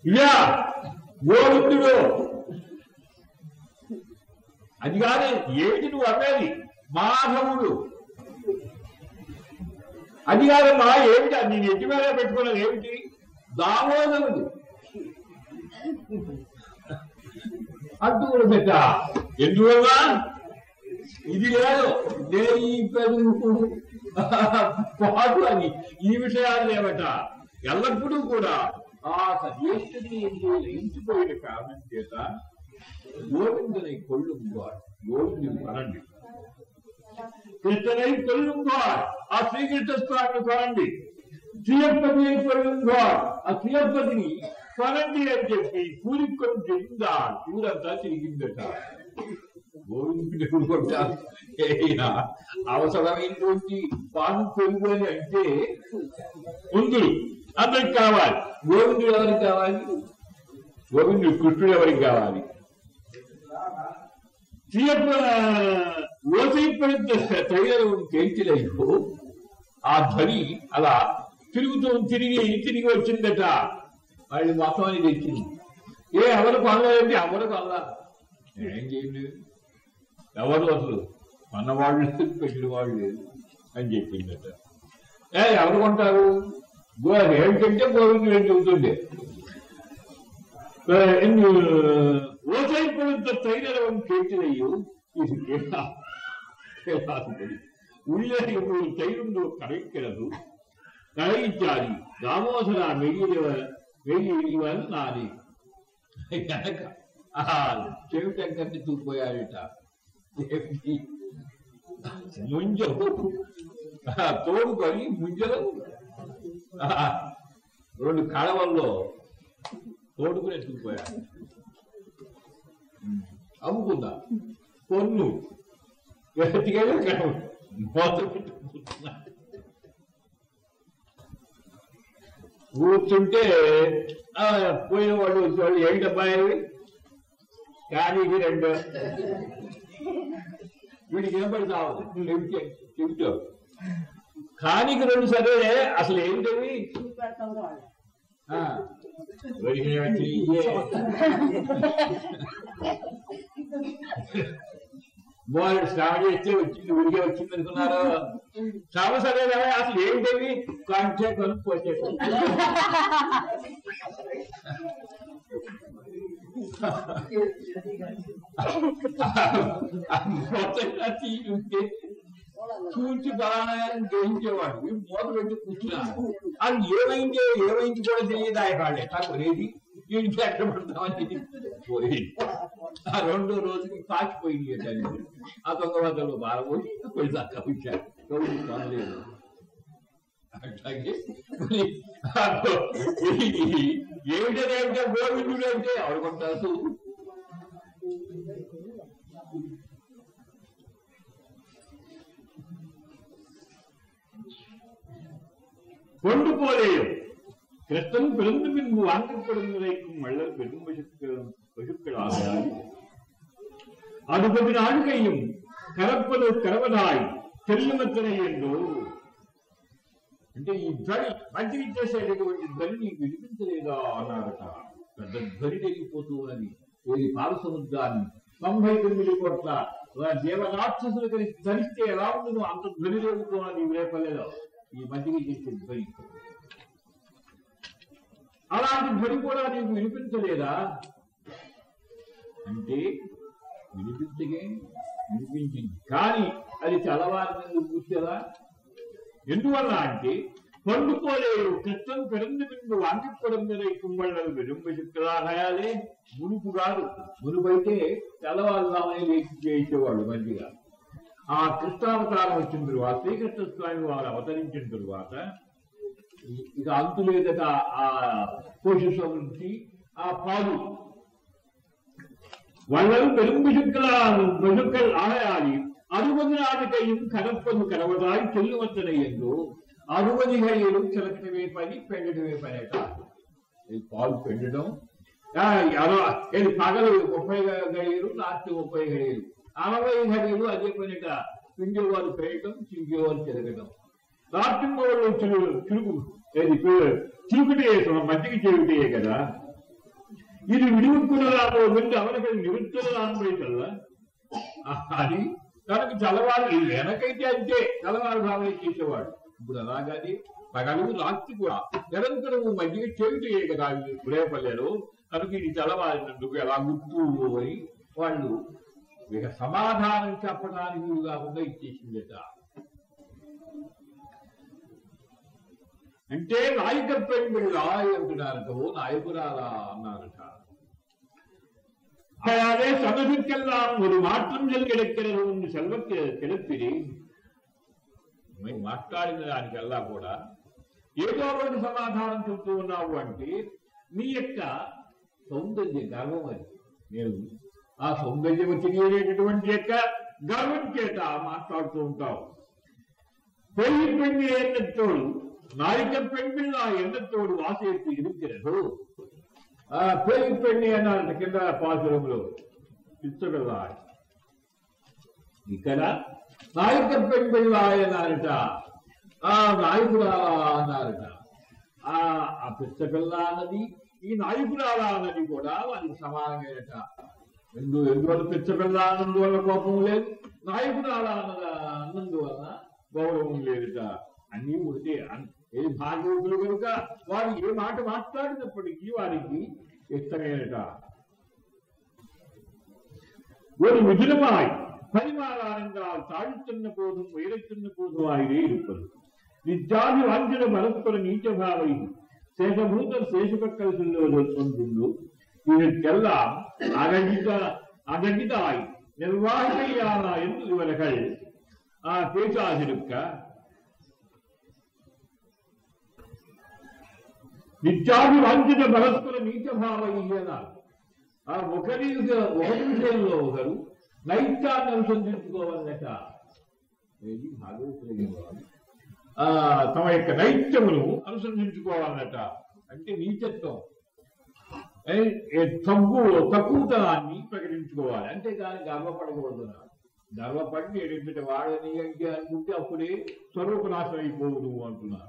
ఇయా గోవిందుడు అది కాదు ఏమిటి నువ్వు అమ్మేది మాధవుడు అది కాదమ్మా ఏమిటి నీ ఎట్టి మీద పెట్టుకున్నది ఏమిటి దామోదరుడు అంటూ కూడా పెట్టా ఎందువల్ల ఇది లేదు నేను ఈ పెరుగు పాటు అని ఈ విషయాలు లేవట ఎల్లప్పుడూ కూడా ఆ సజేష్ఠుని లయించిపోయిన కారణం చేత గోవిందుని కొల్లుంగాడు గోవిందుని పనండి కృష్ణனை కొల్లుంగాడు ఆ శ్రీకృష్ణ స్వామిని కొనండి శ్రీయప్పతిని కొల్లుంగాడు ఆ శ్రీయప్పతిని కొనండి అని చెప్పి కూలికొని తిరిగిందాడు ఊరంతా తిరిగిందట గోవిందుని కొట్టారు అవసరమైనటువంటి పాము పెరుగు అని అంటే ముందు అందరికి కావాలి గోవిందుడు ఎవరికి కావాలి గోవిందుడు కృష్ణుడు ఎవరికి కావాలి ఓసైపడిన తైలం తేల్చలేదు ఆ ధ్వని అలా తిరుగుతూ తిరిగి తిరిగి వచ్చిందట వాళ్ళు మొత్తం అని తెచ్చింది ఏ ఎవరు కొనలేదండి ఎవరు కొనలా ఏం చేయలేదు ఎవరు అసలు కొన్నవాళ్ళు పెట్టిన వాళ్ళు లేదు అని చెప్పిందట ఏ ఎవరు కొంటారు గో ఏంటంటే గోవిందుడు ఏం చెబుతుండే ஓசைப்படுத்த தைரவன் கேட்கிறையோ இது கேளாதபடி உள்ளே ஒரு தைருndo கரைக்கிறது கரைச்சாரி దామోదర వెయ్యివ వెయ్యివన్ నాది కనుక ఆ చెవిటం కట్టి తూపోయాడట ఏమిటి? ముంజలు తోడుకొని ముంజలు ఆ, రెండు కడవల్లో తోడుకుని ఎత్తుకుపోయాడు అమ్ముకుందా పొన్ను ఎత్తికేదో మొత్తం పెట్టుకుంటున్నా కూర్చుంటే ఆ, పోయిన వాళ్ళు వచ్చేవాళ్ళు ఏంటి అబ్బాయి కానీ ఇది రెండు వీడికి ఏం పడి కావాలి చెబితే చెబుతావు కానీకి రెండు సరే అసలు ఏమిటవి ఆ, ఒరిగినవి వచ్చి ఇయ్యే. వాళ్ళు శ్రావణ చేస్తే వచ్చింది ఉరిగే వచ్చింది అనుకున్నారు శ్రావ సరే అసలు ఏమిటవి కంటే కొనుక్కోతే మొత్తంగా తీసుకుంటే చూచి బలానాయాన్ని గ్రహించేవాడు వీడు మూత పెట్టి కూర్చున్నాడు అది ఏమైంది ఏమైంది కూడా తెలియదు ఆయన వాళ్ళే కాకపోతే వీడికి ఎక్కడ పడతామని పోయి ఆ రెండో రోజుకి పాకిపోయింది అండి అది. ఆ దొంగ వద్దలు బారపోయి పోయి దాకా వచ్చారు ఎవరు కాలేదు అట్లాగే మరి ఆ గో- ఇది ఏమిటది ఏమిటో గోవిందుడు అంటే ఎవరు కొంటారు கொண்டு போலேயும் கிறிஸ்தன் பிறந்து பின்பு வாங்கப்படும் நிலைக்கும் வள்ளல் பெரும் பசுக்கள் பசுக்களாகிறார் அறுபது நாழிகையும் కరప్పదు కరవదాయి తెల్లుమత్తనే ఎందు అంటే ఈ ధ్వని మంచిగా ఇచ్చేసేటటువంటి ధ్వని నీకు వినిపించలేదా అన్నారట పెద్ద ధ్వని తెగిపోతూ ఉన్నది ఏది పాల సముద్రాన్ని తొంభై తొమ్మిది కోట్ల దేవరాక్షసులు కలిసి ధరిస్తే ఎలా ఉంటుందో అంత ధ్వని రేగుతున్నది రేపలేదు ఈ మధ్యకి చేసే ధ్వని అలాంటి ధ్వని కూడా నీకు వినిపించలేదా అంటే వినిపించగే వినిపించింది కానీ అది చలవారిని కూర్చోదా ఎందువల్ల అంటే పండుకోలేరు కృష్ణం పెరందు బిందు వాంగిప్పడం మీద కుంభళ్ళను విరుంబ చిత్రాలయాలే మునుపు కాదు మునుపైతే తెల్లవారుదామని లేచి చేసేవాళ్ళు మంచిగా ఆ కృష్ణావతారం వచ్చిన తరువాత శ్రీకృష్ణ స్వామి వారు అవతరించిన తరువాత ఇ- ఇక అంతు లేదట ఆ పోషిషం నుంచి ఆ పాలు வள்ளல் பெரும் பிசுக்களால் பசுக்கள் ஆகையாடி அறுபது நாடுகையும் கரப்பது கரவதாய் செல்லுவத்தனை என்றோ అరువదిగడియలు చిలకటమే పని పెండటమే పని అట ఇది పాలు పెండడం ఆ, అర- ఇది పగలు ముప్పై గడియలు రాత్రి ముప్పై గడియలు అరవై గడియలు అదే పనిట పిండేవారు పెరగడం చింపేవారు తిరగడం రాత్రి మొదలు చురుకు ఇది చిరుకుటి మధ్యకి చెవిటియే కదా இது విడుకున్నదాలో వెళ్ళి అవరికి నిరుత్తరదాని బయటల్లా అది తనకు చలవాడు వెనకైతే అంతే చలవాడు భావన చేసేవాడు ఇప్పుడు అలాగని పగలు రాత్రి కూడా నిరంతరము మధ్య చెవిటి కదా గురేపల్లెలో తనకి ఇది చలవాడినందుకు ఎలా గుర్తు అని వాళ్ళు ఇక సమాధానం చెప్పడానికి వీలు కాకుండా ఇచ్చేసిందట అంటే నాయక పెళ్ళిళ్ళ అంటున్నారట ఓ నాయకురాలా అన్నారట அதாவது சமதுக்கெல்லாம் ஒரு மாற்றங்கள் கிடைக்கிறது என்று செல்வ கிளப்பிరి మేము మాట్లాడిన దానికల్లా కూడా ఏదో ఒకటి సమాధానం చెప్తూ ఉన్నావు అంటే నీ యొక్క సౌందర్య గర్వం అది నేను ఆ సౌందర్యం తెలియలేటటువంటి యొక్క గర్వం చేత మాట్లాడుతూ ఉంటావు పెళ్లి పెళ్లి ఎన్నతోడు నాయక పెళ్లి ఆ ఎన్నతోడు వాసేసి ఇరుక్கிறது ఆ పెళ్లి పెళ్లి అన్నారంట కింద పాసురంలో పిచ్చగల ఇక్కడ నాయక పెళ్లి అన్నారట ఆ నాయకురాలా అన్నారట ఆ ఆ పిచ్చగల్ల అన్నది ఈ నాయకురాలా అన్నది కూడా వారికి సమానమైనట ఎందు ఎందువల్ల పిచ్చగల్ల అన్నందువల్ల కోపం లేదు నాయకురాలా అన్నద అన్నందువల్ల గౌరవం లేదుట అన్నీ ఉంటే ఏ భాగవతులు కనుక వారు ఏ మాట మాట్లాడినప్పటికీ వారికి ఇష్టమేనట ஒரு மிதுனமாய் பரிமாறானென்றால் தாழ்த்துన్న போதும் உயரத்துన్న போதும் ஆயிரே இருப்பது நிஜாதி வாஞ்சிட மனஸ்பர நீச்சபாவை சேஷபூதர் சேஷபக்கல் சொல்லுவது ஒன்றுண்டு இதற்கெல்லாம் அககித அககிதாய் நிர்வாகியானா என்று இவர்கள் ஆ, பேசாதிருக்க నిత్యాది వాంఛిత పరస్పర నీచభావయ్యనారు ఆ ఒకరి ఒకరి విషయంలో ఒకరు నైత్యాన్ని అనుసంధించుకోవాలట ఏది భాగవతులైన వారు. ఆ తమ యొక్క నైత్యమును అనుసంధించుకోవాలట అంటే నీచత్వం ఏ, ఏ తగ్గు తక్కువతనాన్ని ప్రకటించుకోవాలి అంతేగాని గర్వపడకూడదు అన్నారు. గర్వపడి ఎటువంటి వాడని అంటే అనుకుంటే అప్పుడే స్వరూపనాశం అయిపోదు అంటున్నారు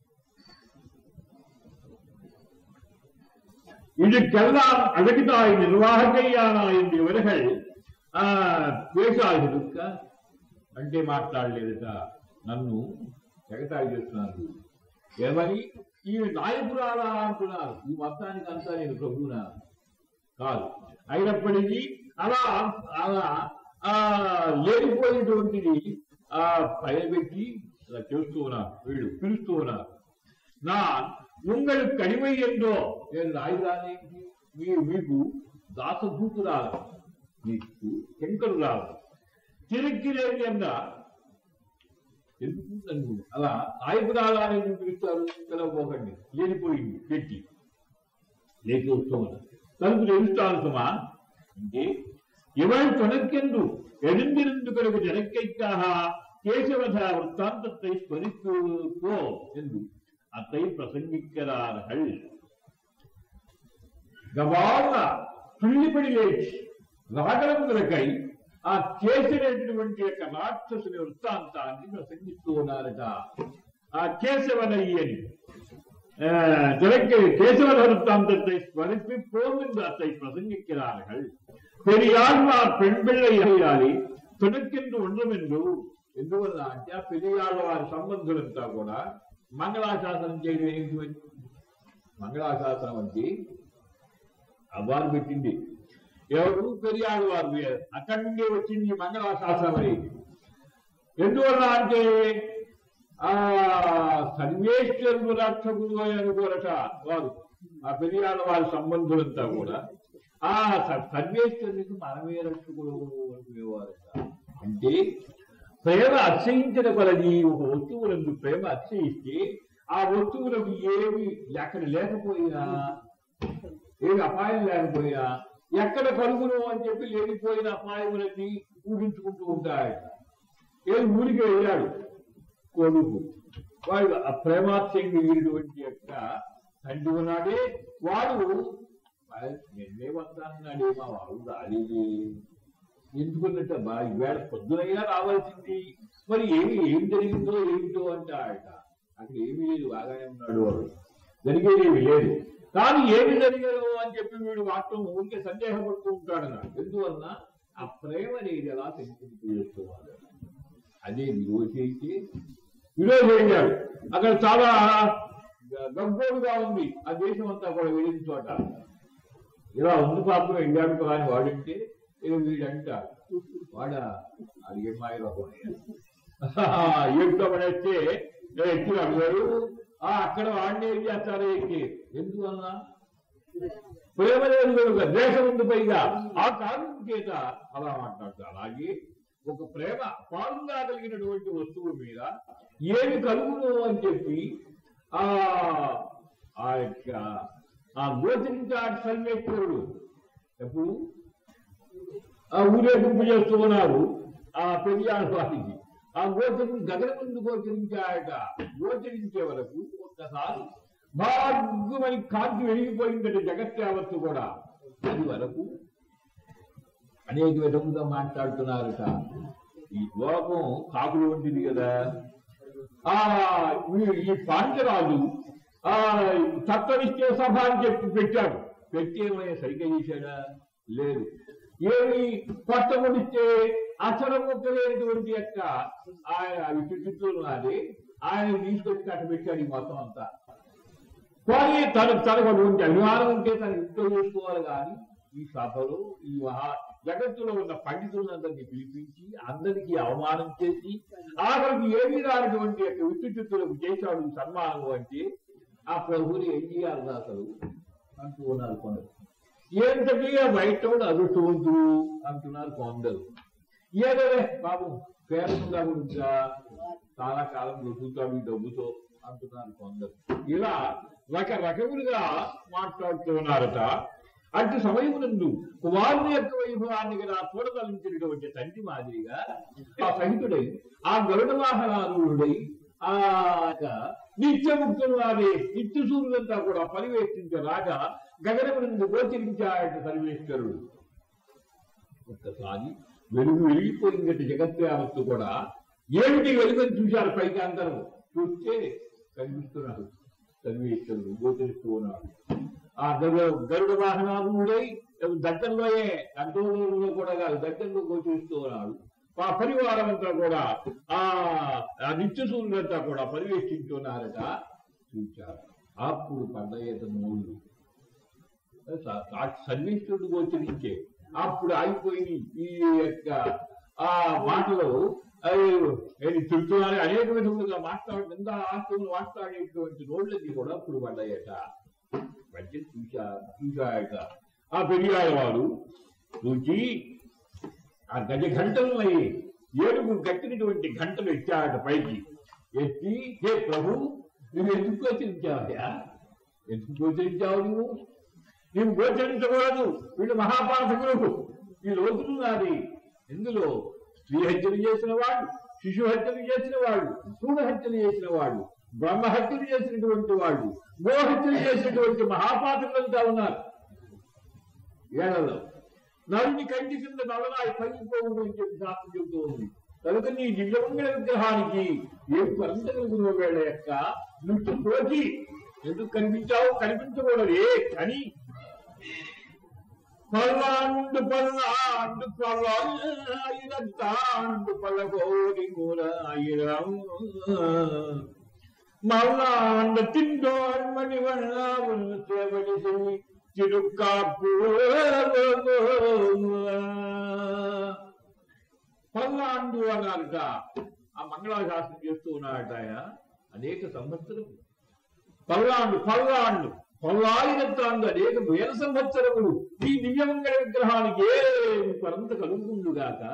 இதுக்கெல்லாம் அழகிதாய் నిర్వాహకయ్యానాయండి ఇవరహల్ ఆ పేషాదుక అంటే మాట్లాడలేదట నన్ను ఎగతాళి చేస్తున్నారు ఏమని ఈ నాయకురాలా అంటున్నారు ఈ మొత్తానికి అంతా నేను ప్రభునా కాదు అయినప్పటికీ అలా అలా ఆ లేనిపోయినటువంటిది ఆ పైపెట్టి అలా చేస్తూ ఉన్నారు వీళ్ళు పిలుస్తూ ఉన్నారు நான் உங்களுக்கு அடிமை என்றோ నేను రాయిరాని మీ మీకు దాసభూతురాలు మీకు కెంకరురాలు తిరిగిరేది అన్న ఎందుకు నన్ను అలా నాయకురాలా అని ఎందుకు పిలుస్తారు పిలవబోకండి లేనిపోయింది పెట్టి లేచి వస్తూ ఉన్నారు తలుపు తెలుస్తాను సుమా అంటే இவள் துணக்கென்று எழுந்திருந்து பிறகு ஜனக்கைக்காக கேசவத வృత్తాந்தத்தை ஸ்மரித்து போ என்று அத்தை பிரசங்கிக்கிறார்கள் గవాళ్ళ తుళ్ళిపడి లేచి రాగలంగులకై ఆ చేసినటువంటి యొక్క రాక్షసుని వృత్తాంతాన్ని ప్రసంగిస్తూ ఉన్నారట ఆ కేశవనయ్యని ஜனக்கு கேசவ வృత్తాந்தத்தை ஸ்மரித்து போம் என்று அத்தை பிரசங்கிக்கிறார்கள் பெரியாழ்வார் பெண் பிள்ளை అయ్యాలి తొనకెందు ఉండమెందు ఎందువల్ల అంటే ఆ పెరియాళ్ళ వారి సంబంధులంతా కూడా మంగళాశాసనం చేయడం ఏంటి మరి? మంగళాశాసనం అంటే అవ్వారు పెట్టింది ఎవరు పెరియాడు వారు అక్కడి నుండి వచ్చింది మంగళాశాసనం అనేది ఎందువల్ల అంటే ఆ సర్వేశ్వరుడు రక్షకుడు అని అనుకోరట వారు ఆ పెరియాళ్ళ వారి సంబంధులంతా కూడా ఆ స- సర్వేశ్వరునికి మనమే రక్షకుడు అనుకునేవారట అంటే ప్రేమ అర్చయించిన కొలది ఒక వస్తువులందు ప్రేమ అర్చయిస్తే ఆ వస్తువులకు ఏమి ఎక్కడ లేకపోయినా ఏమి అపాయం లేకపోయినా ఎక్కడ కలుగును అని చెప్పి లేనిపోయిన అపాయములన్నీ ఊహించుకుంటూ ఉంటాయట ఏది ఊరికి వెళ్ళాడు కొడుకు వాడు ఆ ప్రేమాత్యంగా వీరిటువంటి యొక్క తండ్రి ఉన్నాడే వాడు నిన్నే వస్తానన్నాడే మా వాడు రాలేదే ఎందుకున్నట్ట బా ఈవేళ పొద్దునైనా రావాల్సింది మరి ఏమి ఏం జరిగిందో ఏమిటో అంటాడట అక్కడ ఏమీ లేదు బాగానే ఉన్నాడు వాడు జరిగేదేమి లేదు కానీ ఏమి జరిగదు అని చెప్పి వీడు మాత్రం ఊరికే సందేహపడుతూ ఉంటాడు అన్నాడు ఎందువలన ఆ ప్రేమ అనేది ఎలా పెంచుకుంటూ చేసుకోవాలి అదే విరోచయితే విరోచయ్యాడు అక్కడ చాలా గబ్బోడుగా ఉంది ఆ దేశం అంతా కూడా వెళ్ళిన చోట ఇలా ఉంది పాపం వెళ్ళాడు కానీ వాడంటే ఇక వీడంట వాడ అది ఏం మాయలోకం ఏడుతో పడేస్తే ఎక్కి అడిగాడు ఆ అక్కడ వాడిని ఏం చేస్తాడు ఎక్కి ఎందువల్ల ప్రేమ లేదు కనుక దేశం ఉంది పైగా ఆ కారణం చేత అలా మాట్లాడతారు అలాగే ఒక ప్రేమ పాలుగా కలిగినటువంటి వస్తువు మీద ఏమి కలుగును అని చెప్పి ఆ ఆ యొక్క ఆ గోచరించాడు సర్వేశ్వరుడు ఎప్పుడు ఆ ఊరేగింపు చేస్తూ ఉన్నారు ఆ పెరియాడు వారికి ఆ గోచరం గగన ముందు గోచరించాయట గోచరించే వరకు ఒక్కసారి భాగ్యమని కాంతి వెలిగిపోయిందట జగత్ యావత్తు కూడా అది వరకు అనేక విధముగా మాట్లాడుతున్నారట ఈ లోకం కాకులు వంటిది కదా ఆ ఈ- ఈ పాంచరాజు ఆ తత్వనిశ్చయ సభ అని చెప్పి పెట్టాడు పెట్టి ఏమైనా సరిగ్గా చేశాడా లేదు ఏమి కొట్టముడిస్తే అక్షరం ముక్కలేనటువంటి యొక్క ఆయన విద్యుత్తులు ఉన్నది ఆయన తీసుకొచ్చి కట్ట పెట్టాడు ఈ మొత్తం అంతా కానీ తనకు తనకు అటువంటి అభిమానం ఉంటే తను ఇంట్లో చేసుకోవాలి కానీ ఈ సభలో ఈ మహా జగత్తులో ఉన్న పండితులందరినీ పిలిపించి అందరికీ అవమానం చేసి ఆఖరికి ఏమీ రానటువంటి యొక్క విద్యుత్తులకు చేశాడు ఈ సన్మానం అంటే ఆ ప్రభుని ఏం చేయాలి అసలు అంటూ ఉన్నారు కొందరు ఏంటంటే బయట కూడా అదృష్టవంతుడు అంటున్నారు కొందరు ఏదో బాబు పేరంగా గురించా చాలా కాలం బ్రతుకుతాడు ఈ డబ్బుతో అంటున్నారు కొందరు ఇలా రకరకములుగా మాట్లాడుతున్నారట అటు సమయమునందు కుమారుని యొక్క వైభవాన్ని కదా చూడగలించినటువంటి తండ్రి మాదిరిగా ఆ సహితుడై ఆ గరుడ వాహనారూఢుడై ఆ యొక్క నిత్యముక్తులు వారి నిత్య సూర్యులంతా కూడా పరివేష్టించే రాగా గగనమునందు గోచరించాయట సర్వేశ్వరుడు ఒక్కసారి వెలుగు వెలిగిపోయిందట జగత్తు యావత్తు కూడా ఏమిటి వెలుగుని చూశారు పైకి అందరూ చూస్తే కనిపిస్తున్నారు సర్వేశ్వరుడు గోచరిస్తూ ఉన్నాడు ఆ గరుడ గరుడ వాహనాలుడై దగ్గరలోయే అంతలో కూడా కాదు దగ్గరలో గోచరిస్తూ ఉన్నాడు ఆ పరివారం అంతా కూడా ఆ ఆ నిత్య సూర్యులంతా కూడా పరివేష్టించున్నారట చూచారు అప్పుడు పడ్డయ్యేత మూడు సర్వేశ్వరుడు గోచరించే అప్పుడు ఆగిపోయి ఈ యొక్క ఆ మాటలు నేను తిరుగుతున్నాను అనేక విధములుగా మాట్లాడు నింద ఆస్తులు మాట్లాడేటువంటి రోడ్లకి కూడా అప్పుడు పడ్డాయట పట్టి చూశా చూశాయట ఆ పెరియాయ వాడు చూచి ఆ గజ గంటలై ఏడుగు కట్టినటువంటి గంటలు ఎత్తాడట పైకి ఎత్తి హే ప్రభు నువ్వు ఎందుకు గోచరించావయ్యా ఎందుకు గోచరించావు నువ్వు నీవు గోచరించకూడదు వీళ్ళు మహాపాఠకులకు ఈ లోతున్నది ఇందులో స్త్రీ హత్యలు చేసిన వాడు శిశు హత్యలు చేసిన వాడు భ్రూణ హత్యలు చేసిన వాడు బ్రహ్మ హత్యలు చేసినటువంటి వాడు గో హత్యలు చేసినటువంటి మహాపాఠకులంతా ఉన్నారు ఏడలో నరుని కంటి కింద నల్లనాయి పగిలిపోవుడు అని చెప్పి శాస్త్రం చెబుతూ ఉంది కనుక నీ దివ్యమంగళ విగ్రహానికి ఏం పరంతగలుగుతున్న వేళ యొక్క నువ్వు పోచి ఎందుకు కనిపించావు కనిపించకూడదే అని పల్లాండు పల్లాండు పల్లాయిరంతాండు పల్లగోడి మూలాయిరం మల్లాండ తిండోన్ మణి వళ్ళావున్న సేవడిసి తిరుక్కాపు పల్లాండు అన్నారట ఆ మంగళాశాస్త్రం చేస్తూ ఉన్నాడట ఆయన అనేక సంవత్సరం పల్లాండు పల్లాండు పల్లాయినంతాండు అనేక వేల సంవత్సరములు ఈ దివ్యమంగళ విగ్రహానికి ఏమి పరంత కలుగుతుండుగాక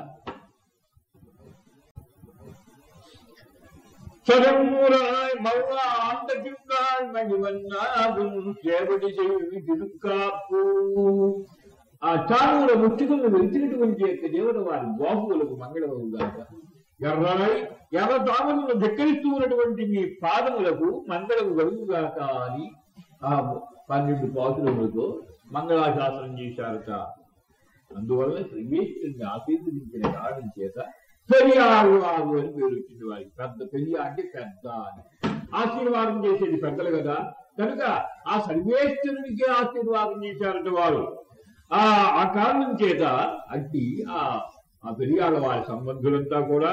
சதமுறாய் மல்லா ஆண்ட கிண்டாள் மணிவண்ணாகும் சேவடி செய்வி తిరుక్కాపు ఆ చారువుల ముట్టుకుని వెలిచినటువంటి యొక్క దేవుడు వారి బాహువులకు మంగళమవుగాక ఎర్రాయి ఎర్ర తామలను ధిక్కరిస్తూ ఉన్నటువంటి మీ పాదములకు మంగళము కలుగుగాక అని ఆ పన్నెండు పాసులములతో మంగళాశాసనం చేశారట అందువల్ల శ్రీవేశ్వరుని ఆశీర్వదించిన కారణం చేత పెరియారు ఆరు అని పేరు వచ్చింది వారికి పెద్ద పెరియ అంటే పెద్ద అని ఆశీర్వాదం చేసేది పెద్దలు కదా కనుక ఆ సర్వేశ్వరునికి ఆశీర్వాదం చేశారట వారు ఆ ఆ కారణం చేత అట్టి ఆ ఆ పెరియాళ్ళ వారి సంబంధులంతా కూడా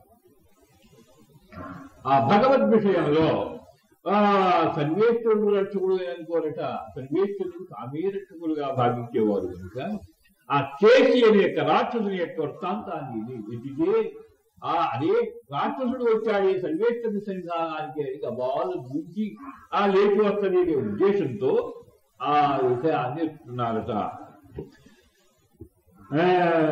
ఆ భగవద్ విషయంలో ఆ సర్వేశ్వరుడు రక్షకుడు అనుకోరట సర్వేశ్వరుడు తామే రక్షకుడుగా భావించేవారు కనుక ఆ చేసి అనే యొక్క రాక్షసుని యొక్క వృత్తాంతాన్ని ఇది వెతికే ఆ అదే రాక్షసుడు వచ్చాడే సర్వేశ్వరుని సన్నిధానానికి అని గబాలు దూచి ఆ లేచి వస్తుంది అనే ఉద్దేశంతో ఆ విషయాన్ని ఇస్తున్నారట ఆ,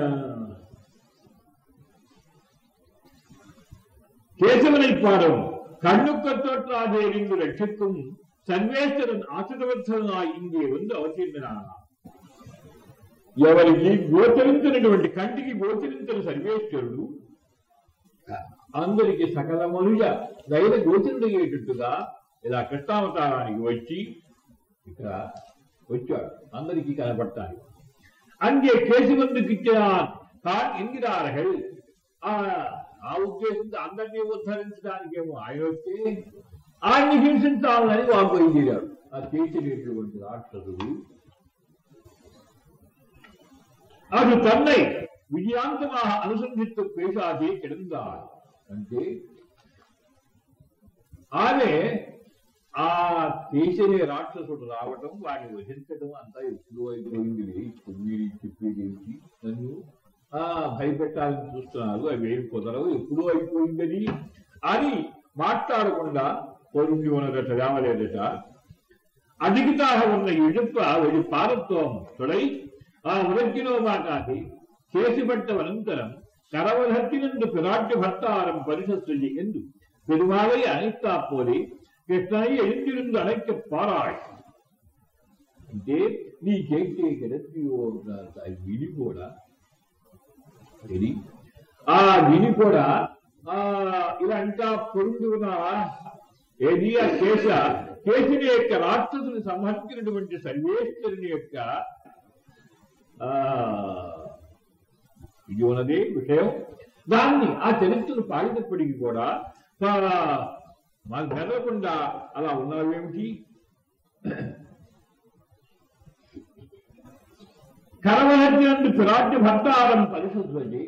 கேசவனை பாடும் கண்ணுக்கத்தோற்றாதே என்று ரட்சிக்கும் సర్వేశ్వరన్ ఆశ్రితవత్సలనాయి ఇంగే ఉంది అవతీర్ణనాన ఎవరికి గోచరించినటువంటి కంటికి గోచరించిన సర్వేశ్వరుడు అందరికి సకల మనుజ దైవ గోచరుడయ్యేటట్టుగా ఇలా కృష్ణావతారానికి వచ్చి ఇక్కడ వచ్చాడు అందరికీ కనపడటానికి அங்கே கேசிவந்து கிட்டினான் தான் என்கிறார்கள் ఆ ఆ ఉద్దేశంతో అందరినీ ఉద్ధరించడానికేమో ఆయన వచ్చి ఆయన్ని హింసించాలని వారు బయలుదేరారు ఆ చేసినటువంటి రాక్షసుడు அது தன்னை விஜயாந்தமாக అనుసంధిస్తూ పేషాది కిడందాడు అంటే ఆమె ఆ కేసరి రాక్షసుడు రావటం వాడిని వహించడం అంతా ఎప్పుడు అయిపోయింది ఇప్పుడు మీరు చెప్పేది ఏంటి నన్ను ఆ భయపెట్టాలని చూస్తున్నారు అవి ఏం కుదరవు ఎప్పుడూ అయిపోయిందని అని మాట్లాడకుండా పొరుగు ఉన్నదట రావలేదట అధికతాహ ఉన్న ఇడుప్ప ఒక పారత్వం తొడై ఆ ఉదగ్గినో మాటాది చేసిబట్టవనంతరం కరవధర్తినందు పిరాట్య భర్తారం పరిషత్తుజి ఎందు పెరుమాళை அனைத்தா போலே கிருஷ்ணனை எழுந்திருந்து அழைக்க பாராய் అంటే నీ చేసే గడత్రియో విని కూడా ఇది ఆ విని కూడా ఆ ఇలా ఇంకా పొరుగు ఉన్నావా ఏది ఆ కేశ కేసుని యొక్క రాక్షసుని సంహరించినటువంటి సర్వేశ్వరుని యొక్క ఆ ఇది ఉన్నది విషయం దాన్ని ఆ చరిత్రను పాడినప్పటికీ కూడా ఆ, మాకు మెదలకుండా అలా ఉన్నావేమిటి కరవహత్యందు పిరాట్య భర్తారం పరిశుద్ధి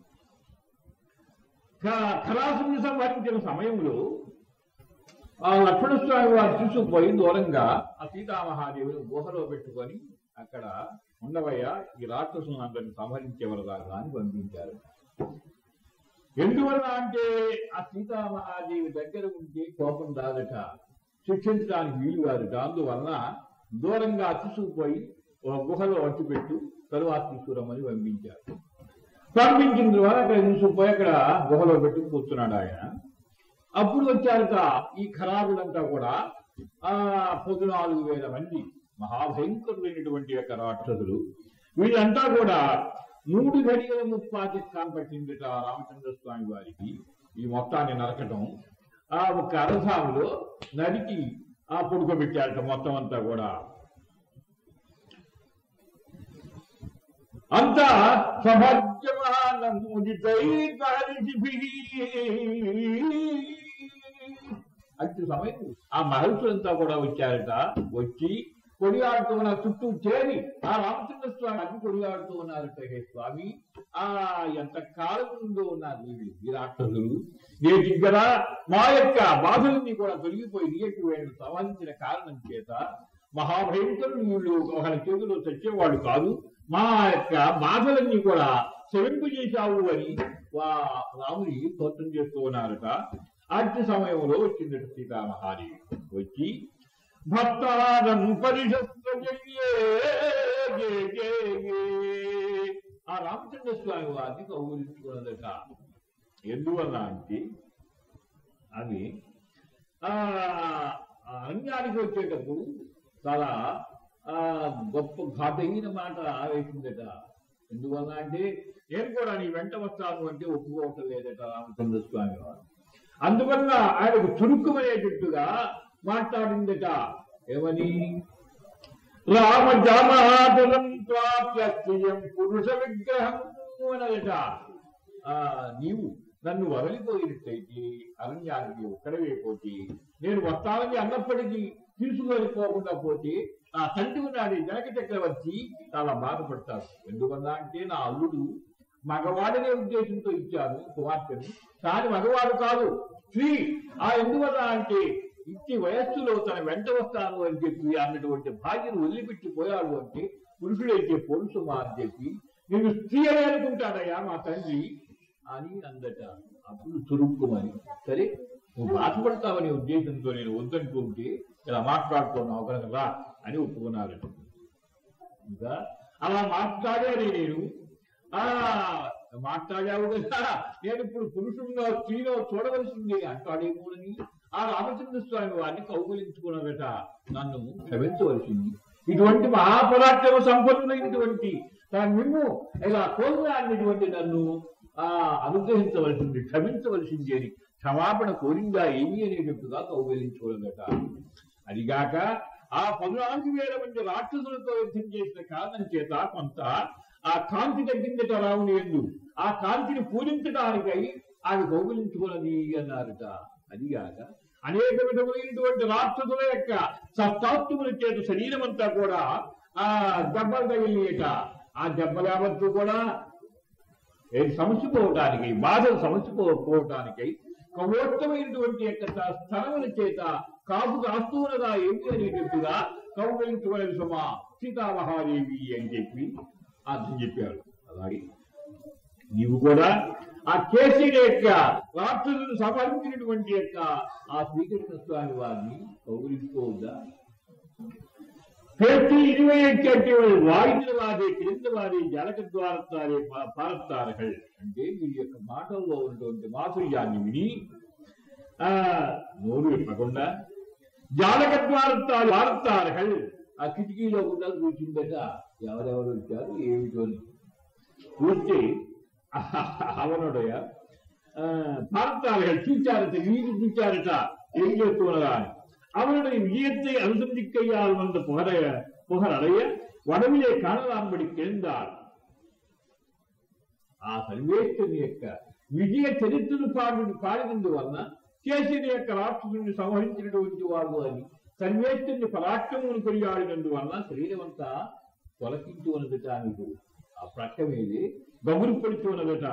ఖరాసుని సంహరించిన సమయంలో ఆ లక్ష్మణస్వామి వారు తీసుకుపోయి దూరంగా ఆ సీతామహాదేవిని గుహలో పెట్టుకొని అక్కడ ఉండవయ్యా ఈ రాక్షసుని అందరిని సంహరించేవరదాకా అని పంపించారు ఎందువల్ల అంటే ఆ సీతామహాదేవి దగ్గర ఉంటే కోపం రాదట శిక్షించడానికి వీలు కాదట అందువలన దూరంగా తీసుకుపోయి ఒక గుహలో అట్టుపెట్టు తరువాత తీసుకురమ్మని పంపించారు పంపించిన తర్వాత అక్కడ తీసుకుపోయి అక్కడ గుహలో పెట్టి కూర్చున్నాడు ఆయన అప్పుడు వచ్చారట ఈ ఖరాబులంతా కూడా ఆ పద్నాలుగు వేల మంది మహాభయంకరులైనటువంటి యొక్క రాక్షసులు వీళ్ళంతా కూడా మూడు గడియల ముప్పాతి కనపట్టిందిట రామచంద్ర స్వామి వారికి ఈ మొత్తాన్ని నరకటం ఆ ఒక అరసాములో నరికి ఆ పడుకోబెట్టారట మొత్తం అంతా కూడా అంతా అట్టి సమయం ఆ మహర్షులంతా కూడా వచ్చారట వచ్చి కొడియాడుతూ ఉన్న చుట్టూ చేరి ఆ రామచంద్ర స్వామి అన్ని కొడియాడుతూ ఉన్నారట హే స్వామి ఆ ఎంత కాలం ముందు ఉన్నారు వీళ్ళు ఈ రాక్షసులు నేటి కదా మా యొక్క బాధలన్నీ కూడా తొలగిపోయి నీటి వేణు సంబంధించిన కారణం చేత మహాభయంకరులు వీళ్ళు ఒకరి చేతిలో చచ్చేవాడు కాదు మా యొక్క బాధలన్నీ కూడా చెవింపు చేశావు అని వా రాముని స్తోత్రం చేస్తూ ఉన్నారట అట్టి సమయంలో వచ్చిందట సీతామహాదేవి వచ్చి భక్తారం పరిషత్వజయ్యే ఆ రామచంద్ర స్వామి వారిని కౌగులించుకున్నదట ఎందువల్ల అంటే అవి ఆ ఆ అరణ్యానికి వచ్చేటప్పుడు చాలా ఆ గొప్ప ఘాటైన మాట ఆవేశిందట ఎందువల్ల అంటే నేను కూడా నీ వెంట వస్తాను అంటే ఒప్పుకోవటం లేదట రామచంద్ర స్వామి వారు అందువల్ల ఆయనకు చురుకుమయ్యేటట్టుగా మాట్లాడిందట ఏమని రామ జామహాదనం ప్రాప్య స్వయం పురుష విగ్రహం అనదట ఆ నీవు నన్ను వదిలిపోయినట్టయితే అరణ్యానికి ఒక్కడవే పోతే నేను వస్తానని అన్నప్పటికీ తీసుకొని పోకుండా పోతే ఆ తండ్రి నాడి జనక చక్రవర్తి చాలా బాధపడతాడు ఎందువల్ల అంటే నా అల్లుడు మగవాడనే ఉద్దేశంతో ఇచ్చాను కుమార్తెను కానీ మగవాడు కాదు స్త్రీ ఆ ఎందువల్ల అంటే ఇచ్చి వయస్సులో తన వెంట వస్తాను అని చెప్పి అన్నటువంటి భార్యను వదిలిపెట్టి పోయాడు అంటే పురుషుడైతే పొలుసుమా అని చెప్పి నేను స్త్రీ అని అనుకుంటాడయ్యా మా తండ్రి అని అందట అప్పుడు చురుక్కుమని సరే నువ్వు బాధపడతావనే ఉద్దేశంతో నేను వద్దంటూ ఉంటే ఇలా మాట్లాడుతున్నావు కనుక రా అని ఒప్పుకున్నారట ఇంకా అలా మాట్లాడాలి నేను ఆ మాట్లాడావు కదా నేను ఇప్పుడు పురుషుడిలో స్త్రీలో చూడవలసింది అంటాడేమోనని ఆ రామచంద్ర స్వామి వారిని కౌగులించుకున్నదట నన్ను క్షమించవలసింది ఇటువంటి మహాపరాక్రమ సంపన్నులైనటువంటి తన మిమ్ము ఇలా కోరినటువంటి నన్ను ఆ అనుగ్రహించవలసింది క్షమించవలసింది అని క్షమాపణ కోరిందా ఏమి అనేటట్టుగా కౌగిలించుకోలేదట అదిగాక ఆ పద్నాలుగు వేల మంది రాక్షసులతో యుద్ధం చేసిన కారణం చేత కొంత ఆ కాంతి తగ్గిందట రావుని ఎందు ఆ కాంతిని పూజించడానికై ఆమె కౌగులించుకున్నది అన్నారట అదిగాక అనేక విధములైనటువంటి రాక్షసుల యొక్క సత్తాత్ముల చేత శరీరం అంతా కూడా ఆ దెబ్బలు తగిలియట ఆ దెబ్బలు యావత్తు కూడా ఏది సమసిపోవటానికి బాధలు సమసిపోవటానికి కవోత్తమైనటువంటి యొక్క త- స్థలముల చేత కాపు కాస్తూనగా ఏమి అనేటట్టుగా కౌగలించవలసి సుమా సీతామహాదేవి అని చెప్పి అర్థం చెప్పారు అలాగే నీవు కూడా ఆ కేసీల యొక్క రాక్షసులను సంహరించినటువంటి యొక్క ఆ శ్రీకృష్ణ స్వామి వారిని కౌగులించుకోవద్దా ప్రతి ఇరవై అంటే వాయుల వారి క్రింద వారి జలక ద్వారతారే పారతారకల్ అంటే వీరి యొక్క మాటల్లో ఉన్నటువంటి మాధుర్యాన్ని విని ఆ నోరు విప్పకుండా జాలక ద్వారతారు వారతారకల్ ఆ కిటికీలో కూడా కూర్చుందట ఎవరెవరు వచ్చారు ఏమిటో అని. చూస్తే అవనుడయ భారతారకల్ చూచారట వీరు చూచారట ఏం చేస్తున్నదా అని அவனுடைய விஜயத்தை அனுசந்திக்கையால் வந்த புகழைய புகழடைய வடவிலே காணலாம்படி கிழந்தார் ఆ సర్వేశ్వరుని యొక్క విజయ చరిత్రను పాడి పాడినందువలన కేసీని యొక్క రాక్షసుని సంహరించినటువంటి వాడు అని సర్వేశ్వరుని పరాక్రమును కొనియాడినందువలన శరీరమంతా తొలకించి ఉన్నదట నీకు ఆ ప్రక్క మీది గమురు పడుతూ ఉన్నదట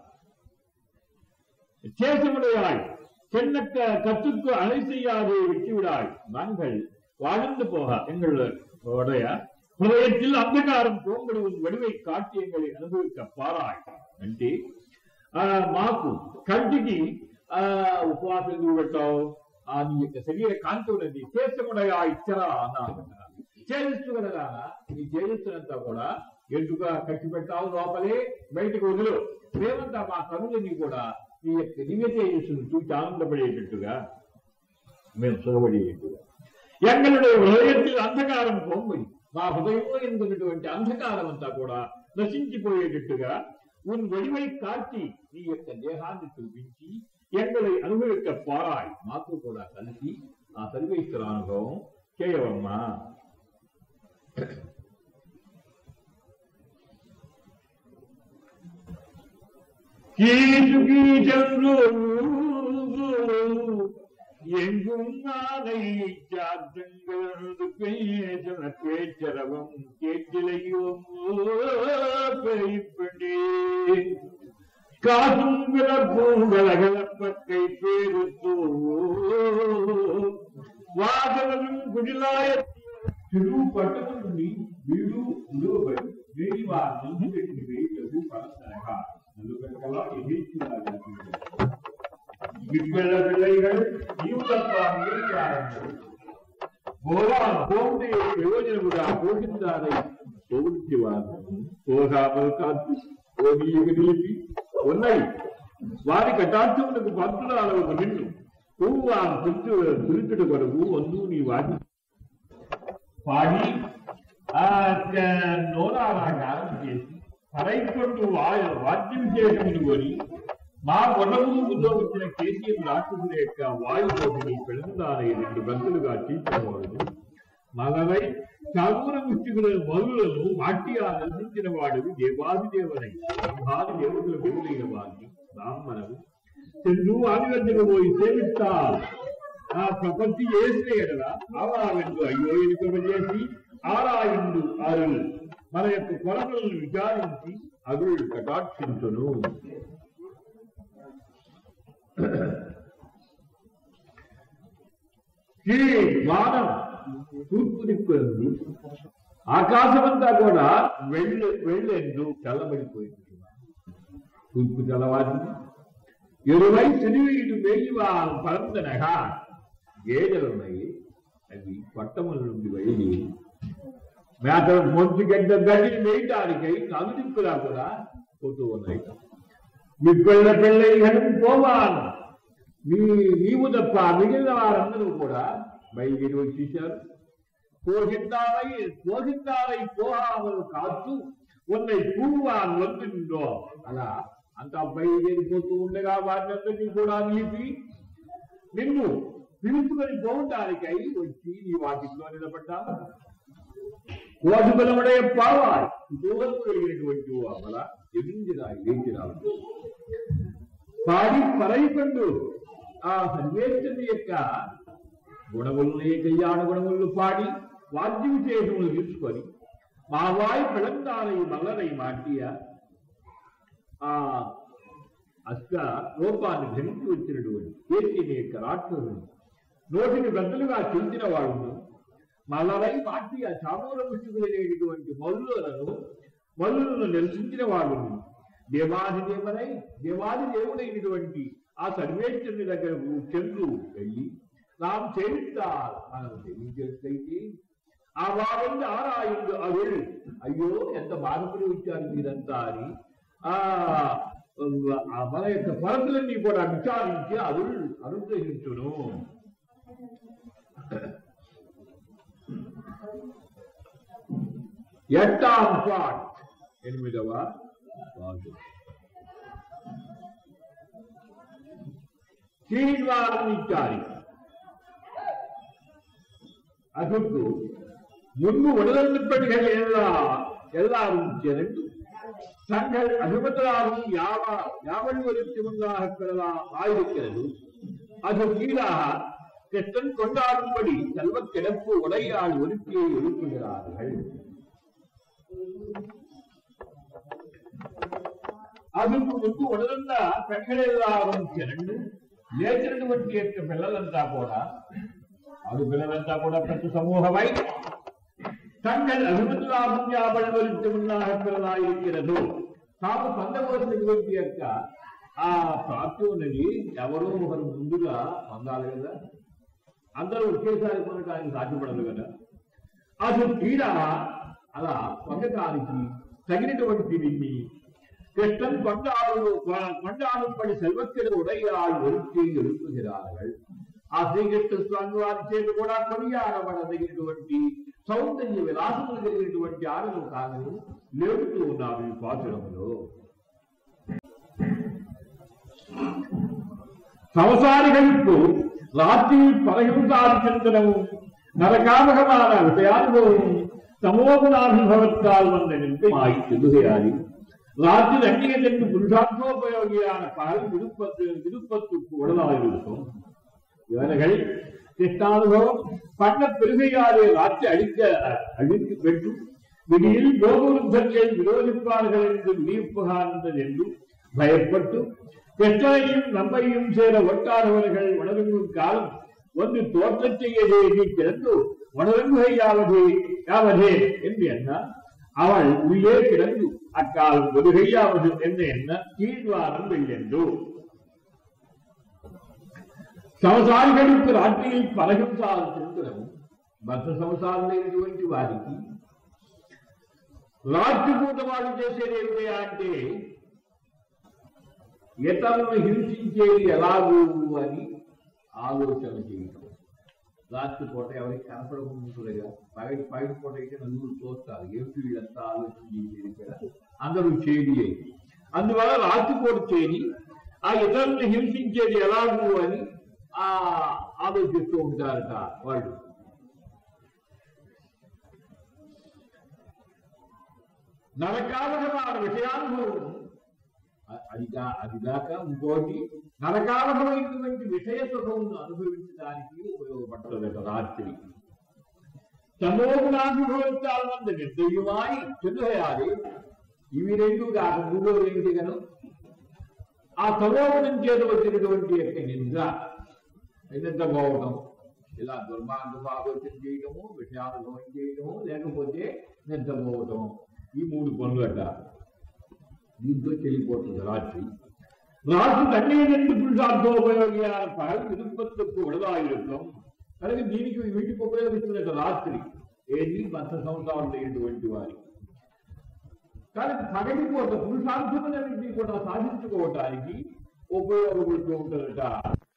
சேசமுடையாய் சென்னக்க கத்துக்கு அனைத்தையாதே விட்டுவிடாய் நாங்கள் வாழ்ந்து போக எங்கள் உடைய హృదయத்தில் అంధకారం పోంబడి ఉన్న వడివై కాటి ఎంగళి అనుభవిక పారాయ్ అంటే ఆ మాకు కంటికి ఆ ఉపవాసం ఎందుకు పెట్టావు ఆ నీ యొక్క శరీర కాంతి ఉన్నది చేసముడయా ఇచ్చరా అన్నాడు చేస్తూ కదా నీ చేస్తున్నంతా కూడా ఎందుగా కట్టి పెట్టావు లోపలే బయటకు వదిలు మేమంతా మా కనులని కూడా నీ యొక్క దివ్య తేజస్సును చూసి ఆనందపడేటట్టుగా మేము సుఖపడేటట్టుగా ఎంగళుடைய హృదయத்தில் అంధకారం పోంబడి మా హృదయంలో ఎందుకున్నటువంటి అంధకారం అంతా కూడా నశించిపోయేటట్టుగా ఉన్ వడివై కాల్చి నీ యొక్క దేహాన్ని చూపించి ఎంగళை అనుభవిక పారాయ్ మాతో కూడా కలిసి ఆ సర్వేశ్వర అనుభవం చేయవమ్మా கீழு கீழன்று எங்கும் நாளை சாத்தங்களது பேசன பேச்சரவம் கேட்டிலையும் பெய்ப்பண்டே காசும் விளக்கும் கலகலப்பக்கை பேருத்தோ వాదనలు గుడిలాయ చెరువు పట్టణ నుండి వీడు నిలువబడి వేడి వారిని పెట్టిన వేయటకు పరసరగా నలుగంటలా ఎదిర్చినారు బిడ్డల పిల్లైகள் జీవితత్వాన్ని ప్రారంభం పోగా పోతే ప్రయోజనముగా పోషించాలని పోగొట్టివారు పోగామలు కాదు ఓడియకు నిలిపి ఉన్నాయి వారి కటాక్షములకు భక్తురాలకు నిన్ను పువ్వు ఆ తులుచు తులుచుడు కొరకు వందు నీ వాటి పాడి ఆ నోరాగారం చేసి పరైకొండు వాద్యం చేయటమును కొని మా కొండములో వచ్చిన కేసీఎం రాక్షసుల యొక్క వాయుకోటిని పెడుతున్నారని రెండు బంతులుగా తీర్చుకోవడం మగవై చాగూర ముష్టికులను మరులను మాట్టిగా నశించిన వాడు దేవాదిదేవనై బ్రహ్మాది దేవతల వెలులైన వారిని బ్రాహ్మణము చెందు ఆదివద్దకు పోయి సేవిస్తా ఆ ప్రపంచి చేసిన ఎడల ఆవావిందు అయ్యో ఎనుకబజేసి ఆరాయిందు అరుల్ మన యొక్క కొరతలను విచారించి అరుల్ కటాక్షించును ఈ వానం తూర్పు దిక్కు ఎందు ఆకాశమంతా కూడా వెళ్ళి వెళ్ళేందు చల్లబడిపోయింది తూర్పు చల్లవారింది ఇరువై సిరివీడు వేయివా పరందనగా గేదెలున్నాయి అవి పట్టముల నుండి వెళ్ళి మేత మొంచి గడ్డ గడ్డిని వేయటానికై నలుదిక్కులా కూడా పోతూ ఉన్నాయి మిగ్గళ్ళ పెళ్ళై హనం పోవాను మీ నీవు తప్ప మిగిలిన వారందరూ కూడా బయలుదేరి వచ్చేశారు పోషిద్దామై పోషిద్దామై పోహామలు కాస్తూ ఉన్నై పూర్వాన్ వంతుందో అలా అంతా బయలుదేరిపోతూ ఉండగా వారినందరినీ కూడా నిలిపి నిన్ను పిలుచుకొని పోవటానికై వచ్చి నీ వాటిలో నిలబడ్డా కోసుబలముడే పావాలి కుతూహలం కలిగినటువంటి ఓ అమల ఎదించిరా లేచిరా పాడి పరైపండు ఆ సన్వేషణ యొక్క గుణములనే కళ్యాణ గుణములు పాడి వాద్య విశేషములు తీసుకొని మా వాయి పిళంతానై మల్లనై మాటియ ఆ అష్ట రూపాన్ని ధరించి వచ్చినటువంటి కేసీని యొక్క రాక్షసుని నోటిని బద్దలుగా చెందిన వాడును మల్లనై మాటియ చామూల ముష్టికులైనటువంటి మల్లులను మల్లులను నిరసించిన వాడును దేవాది దేవనై దేవాది దేవుడైనటువంటి ఆ సర్వేశ్వరుని దగ్గరకు చంద్రు వెళ్ళి நாம் చేయిస్తారు మనం తెలియజేస్తే ఆ వారంది ఆరాయిండు అరుள் అయ్యో ఎంత బాధపడి వచ్చారు మీరంతా అని ఆ ఆ మన యొక్క పరతులన్నీ కూడా విచారించి అరుள் అనుగ్రహించును ఎట్టాం పాట్ ఎనిమిదవ పాటు ಶ್ರೀನಿವಾಸನಿದ್ದಾರೆ ಅದಕ್ಕೂ முன்பு உடலப்படிகள் எல்லா எல்லாரும் சேர்ந்து தங்கள் அபிமத்தராகவும் யாவ யாவழுவதற்கு முன்னாக பெறலாம் ஆயிருக்கிறது அது கீழாக கிருஷ்ணன் கொண்டாடும்படி செல்வ கிடப்பு உடையாள் ஒருக்கியை எழுப்புகிறார்கள் ಅದಕ್ಕೂ ముందు ఉడదండ పెక్కడెల్లారం చెరండు లేచినటువంటి యొక్క పిల్లలంతా కూడా ఆడు పిల్లలంతా కూడా ప్రతి సమూహమై తங்கள் అభిమతులాభం వ్యాపడవలసి ఉన్న పిల్లలాయిరదు తాము పొందవలసినటువంటి యొక్క ఆ ప్రాప్తి ఉన్నది ఎవరో ఒకరు ముందుగా పొందాలి కదా అందరూ ఒకేసారి పొందడానికి సాధ్యపడదు కదా అది తీరా అలా పొందటానికి తగినటువంటి దీన్ని கிருஷ்ணன் கொண்டாடு கொண்டாடும்படி செல்வத்திற்கு உடையாள் ஒருத்தி எழுப்புகிறார்கள் ఆ శ్రీకృష్ణ స్వామి వారి చేతి కూడా కొనియాడబడదగినటువంటి సౌందర్య విలాసములు కలిగినటువంటి ఆడలు కాగలు లేపుతూ ఉన్నారు ఈ పాత్రములో సంసారికలకు రాత్రి పరహింసాది చింతనము నరకామకமான విషయానుభవం സമൂഹഗുണാനുഭവത്താൽ വന്ന നിന്ദമായി ചെല്ലുകയായി ராஜ்ய அந்நியத்திற்கு புருஷார்த்தோபயோகியான பகல் விருப்பத்து விருப்பத்துக்கு உடலாயிருக்கும் இவர்கள் கிருஷ்ணானுபவம் பண்ண பெருமையாலே ராஜ்ய அழிக்க அழித்து பெற்று விடியில் கோபுருத்தர்கள் விரோதிப்பார்கள் என்று விழிப்புகார்ந்தது என்று பயப்பட்டு கிருஷ்ணனையும் நம்மையும் சேர ஒட்டாதவர்கள் உணர்வும் காலம் ಒಂದು ತೋಟಕ್ಕೆ செய்தி கிடந்து உணர்வுகையாவது யாவதே என்று என்ன அவள் உள்ளே கிடந்து அக்காலம் ஒருகையாவது என்ன என்ன கீழ்வாரம் வெள்ளென்று సంసారిகளுக்கு రాత్రిயில் పరహింసాలు చెందడం బద్ధ సంసారులైనటువంటి వారికి రాత్రి పూట వాళ్ళు చేసేది ఏమిటా అంటే ఇతరులను హింసించేది ఎలాగూ అని ఆలోచన చేయటం రాత్రి పూట ఎవరికి కనపడకుండా పగటి పగటి పూట అయితే నలుగురు చూస్తారు ఏమిటి వీళ్ళంతా ఆలోచన చేసేది కదా అందరూ చేది అయింది అందువల్ల రాత్రి పూట చేరి ఆ ఇతరులను హింసించేది ఎలాగూ అని ఆ ఆలోచిస్తూ ఉంటారట వాళ్ళు నరకాలకమైన విషయానుభవం అది కా- అది కాక ఇంకోటి నరకాలమైనటువంటి విషయ సుఖమును అనుభవించడానికి ఉపయోగపడుతుందట రాత్రి తమోగుణానుభవించాలన్నది నిర్దయుమాయి చెందుయాలి ఇవి రెండు కాక మూడోది ఏమిటి గను ఆ తమోగుణం చేత వచ్చినటువంటి యొక్క నిద్ర నిద్రపోవటం ఇలా దుర్మార్గం ఆలోచన చేయటము విషయానుభవం చేయటము లేకపోతే నిద్రపోవటం ఈ మూడు పనులు అట దీంతో చెల్లిపోతుంది రాత్రి రాత్రి తన్నేదండి పురుషార్థోపయోగియాల పగలు విరుపత్తుకు విడదాయుత్వం కనుక దీనికి వీటికి ఉపయోగిస్తున్నట్టు రాత్రి ఏది మత సంసారం లేనటువంటి వారి కానీ పగటిపూట పురుషార్థములన్నింటినీ కూడా సాధించుకోవటానికి ఉపయోగపడుతూ ఉంటుందట